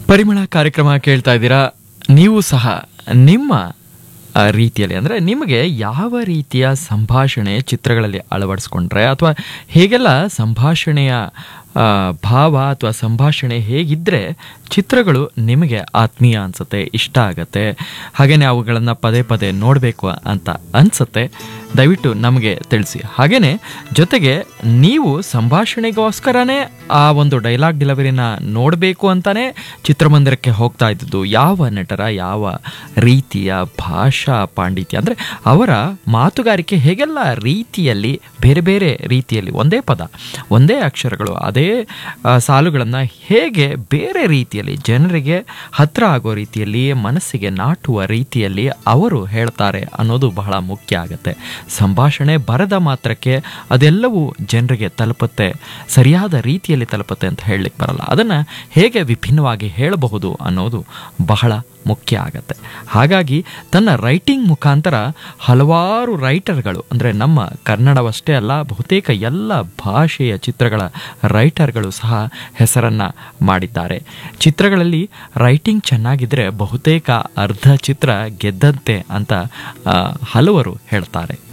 ಪರಿಮಳ ಕಾರ್ಯಕ್ರಮ ಕೇಳ್ತಾ ಇದ್ದೀರಾ ನೀವು ಸಹ ನಿಮ್ಮ ಆ, ರೀತಿಯಲ್ಲಿ ಅಂದರೆ ನಿಮಗೆ ಯಾವ ರೀತಿಯ ಸಂಭಾಷಣೆ ಚಿತ್ರಗಳಲ್ಲಿ ಅಳವಡಿಸ್ಕೊಂಡ್ರೆ ಅಥವಾ ಹೇಗೆಲ್ಲ ಸಂಭಾಷಣೆಯ ಆ, ಭಾವ ಅಥವಾ ಸಂಭಾಷಣೆ ಹೇಗಿದ್ದರೆ ಚಿತ್ರಗಳು ನಿಮಗೆ ಆತ್ಮೀಯ ಅನಿಸುತ್ತೆ ಇಷ್ಟ ಆಗತ್ತೆ ಹಾಗೆಯೇ ಅವುಗಳನ್ನು ಪದೇ ಪದೇ ನೋಡಬೇಕು ಅಂತ ಅನಿಸುತ್ತೆ ದಯವಿಟ್ಟು ನಮಗೆ ತಿಳಿಸಿ ಹಾಗೆಯೇ ಜೊತೆಗೆ ನೀವು ಸಂಭಾಷಣೆಗೋಸ್ಕರನೇ ಆ ಒಂದು ಡೈಲಾಗ್ ಡೆಲಿವರಿನ ನೋಡಬೇಕು ಅಂತಾನೆ ಚಿತ್ರಮಂದಿರಕ್ಕೆ ಹೋಗ್ತಾ ಇದ್ದದ್ದು ಯಾವ ನಟರ ಯಾವ ರೀತಿಯ ಭಾಷಾ ಪಾಂಡಿತ್ಯ ಅಂದರೆ ಅವರ ಮಾತುಗಾರಿಕೆ ಹೇಗೆಲ್ಲ ರೀತಿಯಲ್ಲಿ ಬೇರೆ ಬೇರೆ ರೀತಿಯಲ್ಲಿ ಒಂದೇ ಪದ ಒಂದೇ ಅಕ್ಷರಗಳು ಅದೇ ಸಾಲುಗಳನ್ನು ಹೇಗೆ ಬೇರೆ ರೀತಿಯಲ್ಲಿ ಜನರಿಗೆ ಹತ್ರ ಆಗೋ ರೀತಿಯಲ್ಲಿ ಮನಸ್ಸಿಗೆ ನಾಟುವ ರೀತಿಯಲ್ಲಿ ಅವರು ಹೇಳ್ತಾರೆ ಅನ್ನೋದು ಬಹಳ ಮುಖ್ಯ ಆಗುತ್ತೆ ಸಂಭಾಷಣೆ ಬರದ ಮಾತ್ರಕ್ಕೆ ಅದೆಲ್ಲವೂ ಜನರಿಗೆ ತಲುಪುತ್ತೆ ಸರಿಯಾದ ರೀತಿಯಲ್ಲಿ ತಲುಪುತ್ತೆ ಅಂತ ಹೇಳಲಿಕ್ಕೆ ಬರಲ್ಲ ಅದನ್ನು ಹೇಗೆ ವಿಭಿನ್ನವಾಗಿ ಹೇಳಬಹುದು ಅನ್ನೋದು ಬಹಳ ಮುಖ್ಯ ಆಗತ್ತೆ ಹಾಗಾಗಿ ತನ್ನ ರೈಟಿಂಗ್ ಮುಖಾಂತರ ಹಲವಾರು ರೈಟರ್ಗಳು ಅಂದರೆ ನಮ್ಮ ಕನ್ನಡವಷ್ಟೇ ಅಲ್ಲ ಬಹುತೇಕ ಎಲ್ಲ ಭಾಷೆಯ ಚಿತ್ರಗಳ ರೈಟರ್ಗಳು ಸಹ ಹೆಸರನ್ನು ಮಾಡಿದ್ದಾರೆ ಚಿತ್ರಗಳಲ್ಲಿ ರೈಟಿಂಗ್ ಚೆನ್ನಾಗಿದ್ದರೆ ಬಹುತೇಕ ಅರ್ಧ ಚಿತ್ರ ಗೆದ್ದಂತೆ ಅಂತ ಆ, ಹಲವರು ಹೇಳ್ತಾರೆ